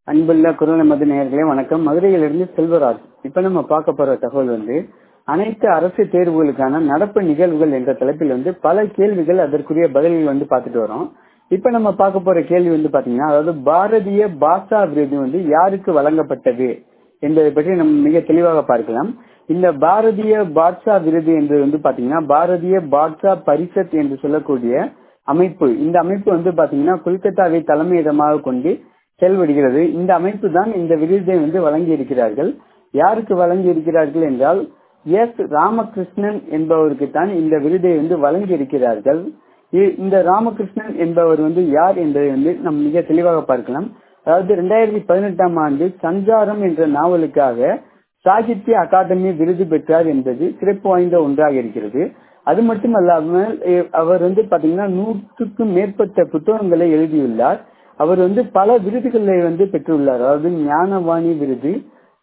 அன்புள்ள குரல் மது நேயர்களே வணக்கம் மதுரையிலிருந்து செல்வராஜ் இப்ப நம்ம பார்க்க போற தகவல் வந்து அனைத்து அரசு தேர்வுகளுக்கான நடப்பு நிகழ்வுகள் என்ற தலைப்பில் வந்து பல கேள்விகள் அதற்குரிய பதில்கள் வந்து பார்த்துட்டு வரோம் இப்ப நம்ம பார்க்க போற கேள்வி வந்து பாத்தீங்கன்னா அதாவது பாரதிய பாஷா விருது வந்து யாருக்கு வழங்கப்பட்டது என்பதை பற்றி நம்ம மிக தெளிவாக பார்க்கலாம் இந்த பாரதிய பாட்ஷா விருது என்பது வந்து பாத்தீங்கன்னா பாரதிய பாட்ஷா பரிஷத் என்று சொல்லக்கூடிய அமைப்பு இந்த அமைப்பு வந்து பாத்தீங்கன்னா கொல்கத்தாவை தலைமையிடமாக கொண்டு செயல்படுகிறது இந்த அமைப்பு தான் இந்த விருதை வந்து வழங்கி இருக்கிறார்கள் யாருக்கு வழங்கி இருக்கிறார்கள் என்றால் எஸ் ராமகிருஷ்ணன் என்பவருக்கு தான் இந்த விருதை வந்து வழங்கி இருக்கிறார்கள் இந்த ராமகிருஷ்ணன் என்பவர் வந்து யார் என்பதை வந்து நாம் மிக தெளிவாக பார்க்கலாம் அதாவது இரண்டாயிரத்தி பதினெட்டாம் ஆண்டு சஞ்சாரம் என்ற நாவலுக்காக சாகித்ய அகாடமி விருது பெற்றார் என்பது சிறப்பு வாய்ந்த ஒன்றாக இருக்கிறது அது மட்டுமல்லாமல் அவர் வந்து பாத்தீங்கன்னா நூற்றுக்கும் மேற்பட்ட புத்தகங்களை எழுதியுள்ளார் அவர் வந்து பல விருதுகளை வந்து பெற்றுள்ளார் அதாவது ஞானவாணி விருது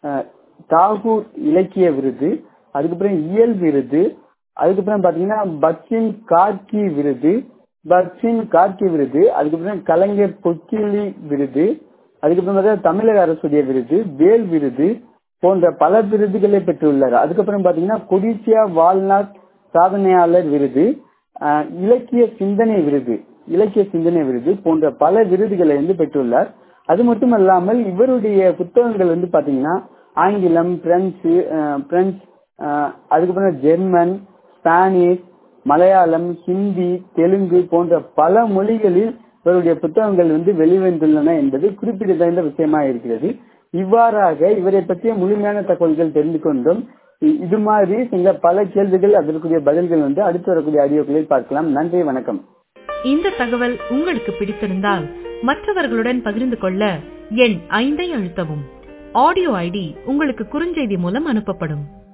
தாகூர் இலக்கிய விருது அதுக்கப்புறம் இயல் விருது அதுக்கப்புறம் பாத்தீங்கன்னா பச்சின் கார்கி விருது பச்சின் கார்கி விருது அதுக்கப்புறம் கலைஞர் பொக்கிலி விருது அதுக்கப்புறம் பார்த்தா தமிழக அரசுடைய விருது வேல் விருது போன்ற பல விருதுகளை பெற்றுள்ளார் அதுக்கப்புறம் பாத்தீங்கன்னா கொடிசியா வால்நாத் சாதனையாளர் விருது இலக்கிய சிந்தனை விருது இலக்கிய சிந்தனை விருது போன்ற பல விருதுகளை வந்து பெற்றுள்ளார் அது மட்டும் அல்லாமல் இவருடைய புத்தகங்கள் வந்து பாத்தீங்கன்னா ஆங்கிலம் பிரெஞ்சு பிரெஞ்சு அதுக்கப்புறம் ஜெர்மன் ஸ்பானிஷ் மலையாளம் ஹிந்தி தெலுங்கு போன்ற பல மொழிகளில் இவருடைய புத்தகங்கள் வந்து வெளிவந்துள்ளன என்பது குறிப்பிடத்தகுந்த விஷயமா இருக்கிறது இவ்வாறாக இவரை பற்றிய முழுமையான தகவல்கள் தெரிந்து கொண்டும் இது மாதிரி சில பல கேள்விகள் அதற்குரிய பதில்கள் வந்து அடுத்து வரக்கூடிய ஆடியோக்களில் பார்க்கலாம் நன்றி வணக்கம் இந்த தகவல் உங்களுக்கு பிடித்திருந்தால் மற்றவர்களுடன் பகிர்ந்து கொள்ள எண் ஐந்தை அழுத்தவும் ஆடியோ ஐடி உங்களுக்கு குறுஞ்செய்தி மூலம் அனுப்பப்படும்